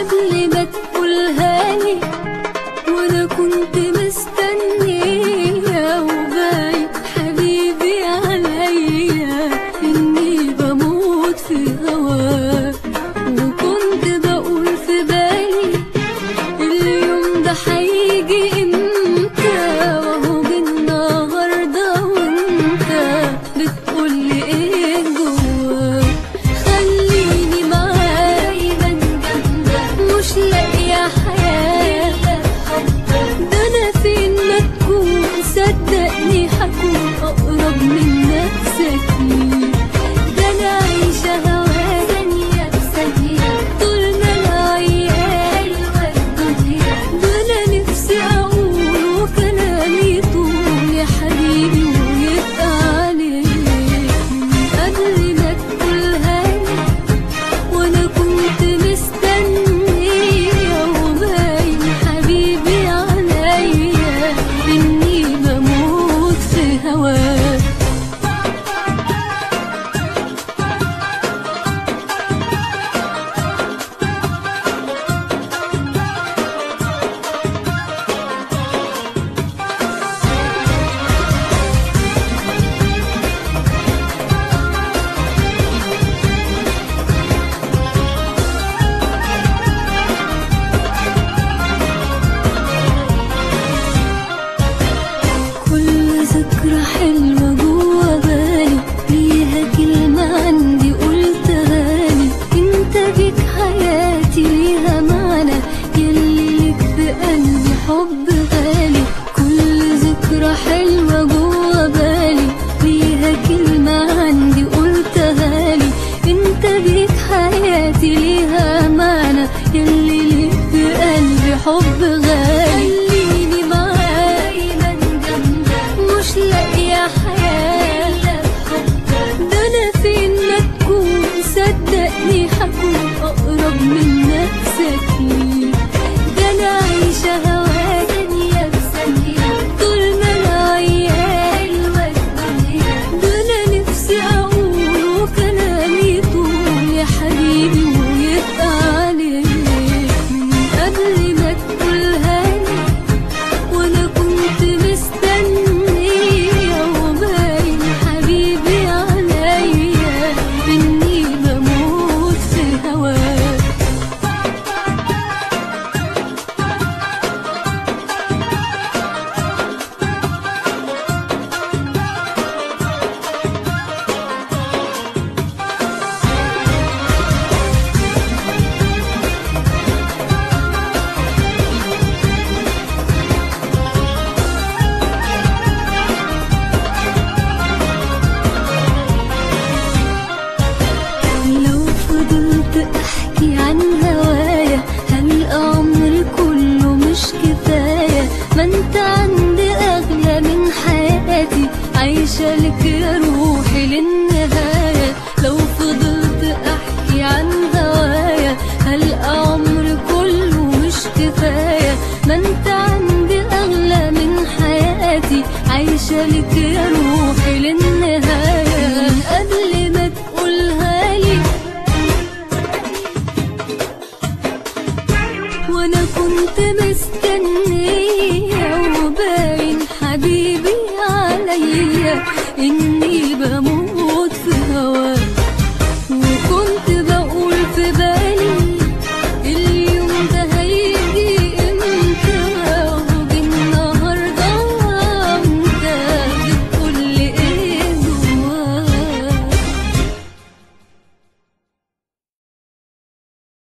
قبل ما تقولها لي وانا كنت مستنية وباين حبيبي عليا اني بموت في هواك وكنت بقول في بالي اليوم ده هيجي امتى وهو جه النهارده وانت بتقولي ايه جواك خليني معاك جنبك مش لاقيه حياه ده انا فين ما تكون صدقني هكون اقرب منك سكين ده انا عايشه هواك ثانيه بثانيه طول ما انا عيال الدنيا ده انا نفسي اقول وكلامي طول يا حبيبي ويبقى عليك من قبل ما تقولها لي وانا كنت مستنية وباين حبيبي عليا اني بموت في هواك كل ذكرى حلوة جوا بالي ليها كلمة عندي قلتها لي انت بيك حياتي ليها معنى يلي ليك في قلبي حب غالي كل ذكرى حلوة جوا بالي ليها كلمة عندي قلتها لي انت بيك حياتي ليها معنى يلي ليك في قلبي حب غالي خليني معاك جنبك مش لاقيه حياه ده انا فين ما تكون صدقني هكون اقرب منك سكين ده انا عايشه هواك ثانيه بثانيه طول ما انا عيال والدنيا ده انا نفسي اقول وكلامي طول يا حبيبي ويبقى عليك من قبل ما تقولها لي وانا كنت مستنية وباين حبيبي عليا اني بموت في هواك لو فضلت احكي عن هوايا هلقى عمري كله مش كفايه ما انت عندي اغلى من حياتي عايشه لك يا روحي للنهايه لو فضلت احكي عن هوايا هلقى عمري كله مش كفايه ما انت عندي اغلى من حياتي عايشه لك يا روحي للنهايه من قبل ما تقولها لي وانا كنت مستنية